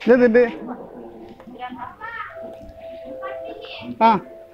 ഇതെന്തിന്റെ ആ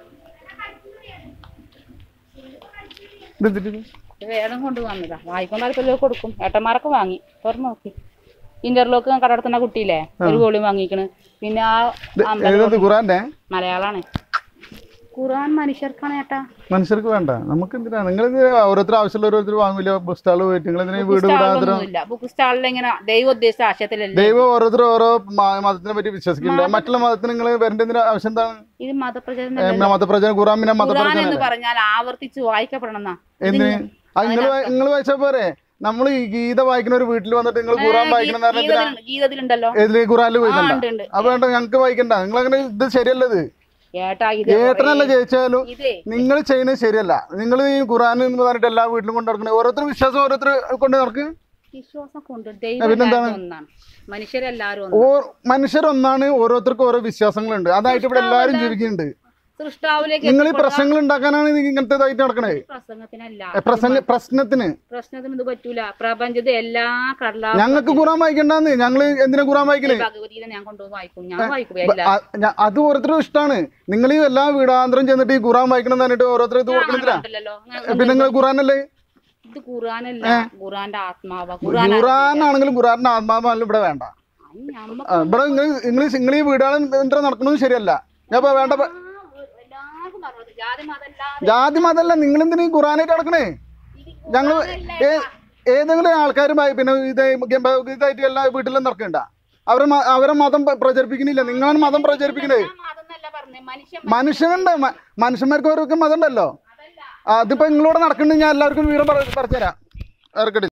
ഇതെന്തിട്ട് ഇത്? ഇത് വേഗം കൊണ്ടുവന്നതാ വായിക്കാൻ താല്പര്യം കൊടുക്കും ഏട്ടന്മാരൊക്കെ വാങ്ങി തുറന്നു നോക്കി ഇന്റർലോക്ക് കടത്തുന്ന കുട്ടിയില്ലേ ഒരു ഗോളി വാങ്ങിക്കണ് പിന്നെ ആ ഇത് അമ്പലം ഏതത് ഖുറാന്റെ മലയാളാണ് ഖുറാൻ മനുഷ്യർക്കാണ് ഏട്ടാ മനുഷ്യർക്ക് വേണ്ട നമുക്ക് എന്തിനാ നിങ്ങൾ ഓരോരുത്തർ ആവശ്യമുള്ള ഓരോരുത്തർ വാങ്ങൂല ബുക്ക് സ്റ്റാൾ പോയിട്ട് നിങ്ങൾ എന്തിനാ ഈ വീട് വിടാതെ ഒന്നുമില്ല ബുക്ക് സ്റ്റാളിൽ ഇങ്ങനെ ദൈവം ഉദ്ദേശിച്ച ആശയത്തിലല്ലേ ദൈവം ഓരോരുത്തർ ഓരോ മ- മതത്തിനെ പറ്റി വിശ്വസിക്കുന്നുണ്ട് മറ്റുള്ള മതത്തിന് നിങ്ങൾ വരേണ്ടതിന് ആവശ്യം എന്താണ് ഇത് മതപ്രചരണം ഏ, മതപ്രചാരം ഖുറാൻ പിന്നെ ഖുറാൻ മതപ്രചാരം എന്ന് പറഞ്ഞാൽ ആവർത്തിച്ച് വായിക്കപ്പെടണം എന്നാ എന്തിന് അത് നിങ്ങൾ നിങ്ങൾ വായിച്ചാ പോരെ നമ്മൾ ഈ ഗീത വായിക്കുന്ന ഒരു വീട്ടിൽ വന്നിട്ട് നിങ്ങൾ ഖുറാൻ വായിക്കണം എന്ന് പറഞ്ഞാൽ എന്തിനാ ഗീതത്തിലുണ്ട്- ഗീതത്തിലുണ്ടല്ലോ ഏതില് ഖുറാനിൽ ആ പോയിക്കണ്ട ഉണ്ട് ഉണ്ട് അപ്പൊ വേണ്ട ഞങ്ങൾക്ക് വായിക്കണ്ട നിങ്ങൾ അങ്ങനെ ഇത് ശരിയല്ലത് ഏട്ടാ ഇത് ഏട്ടനല്ല ജയിച്ചാലും ഇതേ നിങ്ങൾ ചെയ്യുന്നത് ശരിയല്ല നിങ്ങൾ ഈ ഖുറാൻ എന്ന് പറഞ്ഞിട്ട് എല്ലാ വീട്ടിലും കൊണ്ട് നടക്കണേ ഓരോരുത്തർ വിശ്വാസം ഓരോരുത്തർ കൊണ്ട് നടക്ക് വിശ്വാസം കൊണ്ട് ദൈവം എല്ലാവരും ഒന്നാണ് മനുഷ്യരെല്ലാരും ഒന്നാണ് ഓ മനുഷ്യരൊന്നാണ് ഓരോരുത്തർക്കും ഓരോ വിശ്വാസങ്ങളുണ്ട് അതായിട്ട് ഇവിടെ എല്ലാവരും ജീവിക്കുന്നുണ്ട് സൃഷ്ടാവിലേക്ക് നിങ്ങൾ ഈ പ്രശ്നങ്ങൾ ഉണ്ടാക്കാനാണ് നിങ്ങൾ ഇങ്ങനത്തെ ഇതായിട്ട് നടക്കണേ പ്രസംഗത്തിനല്ല ഏ, പ്രസംഗ പ്രശ്നത്തിന് പ്രശ്നത്തിന് ഇത് പറ്റൂല പ്രപഞ്ചത്തെ എല്ലാ കടലാ ഞങ്ങൾക്ക് ഖുറാൻ വായിക്കണ്ടെന്ന് ഞങ്ങൾ എന്തിനാ ഖുറാൻ വായിക്കണേ ഭഗവത്ഗീത ഞാൻ കൊണ്ടുപോയി വായിക്കും ഞാൻ വായിക്കും എല്ലാ അ- ഞ- അത് ഓരോരുത്തരും ഇഷ്ടമാണ് നിങ്ങൾ ഈ എല്ലാ വീടാന്തരം ചെന്നിട്ട് ഈ ഖുറാൻ വായിക്കണം എന്ന് പറഞ്ഞിട്ട് ഓരോരുത്തർ ഇത് കൊടുക്കണില്ല ഉണ്ടല്ലോ പിന്നെ നിങ്ങൾ ഖുറാനല്ലേ ഇത് ഖുറാനല്ല ഖുറാന്റെ ആത്മാവ ഖുറാൻ ഖുറാനാണെങ്കിലും ഖുറാന്റെ ആത്മാവാണെങ്കിലും ഇവിടെ വേണ്ട നമ്മ ആ, ഇവിടെ നിങ്ങൾ നിങ്ങൾ നിങ്ങൾ ഈ വീടാണ് എന്താ നടക്കുന്നത് ശരിയല്ല ഞാൻ ഇപ്പൊ വേണ്ട പ- എല്ലാവർക്കും പറഞ്ഞത് ജാതി മതമല്ലാതെ ജാതി മതമല്ല നിങ്ങൾ എന്തിനാ ഈ ഖുറാനായിട്ട് നടക്കണേ ഞങ്ങൾ ഏതെങ്കിലും ആൾക്കാരുമായി പിന്നെ ഇത് ഇതായിട്ട് എല്ലാ വീട്ടിലും നടക്കണ്ട അവരെ മ- അവരെ മതം പ- പ്രചരിപ്പിക്കുന്നില്ല നിങ്ങളാണ് മതം പ്രചരിപ്പിക്കുന്നത് മതം എന്നല്ല പറഞ്ഞേ മനുഷ്യൻ മനുഷ്യനുണ്ട് മ- മനുഷ്യന്മാർക്ക് ഓരോക്കെ മതം ഉണ്ടല്ലോ അതിപ്പോ നിങ്ങളോട് നടക്കുന്നുണ്ട് ഞാൻ എല്ലാവർക്കും വിവരം പറഞ്ഞുതരാം ഇറക്കട്ടെ